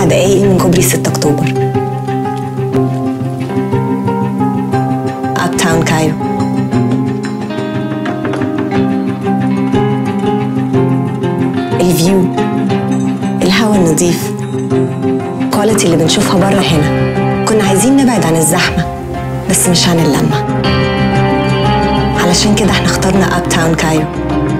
دقايق من كوبري 6 أكتوبر أب تاون كايرو الفيو الهواء النظيف الكواليتي اللي بنشوفها بره هنا كنا عايزين نبعد عن الزحمة بس مش عن اللمة علشان كده احنا اخترنا اب تاون كايرو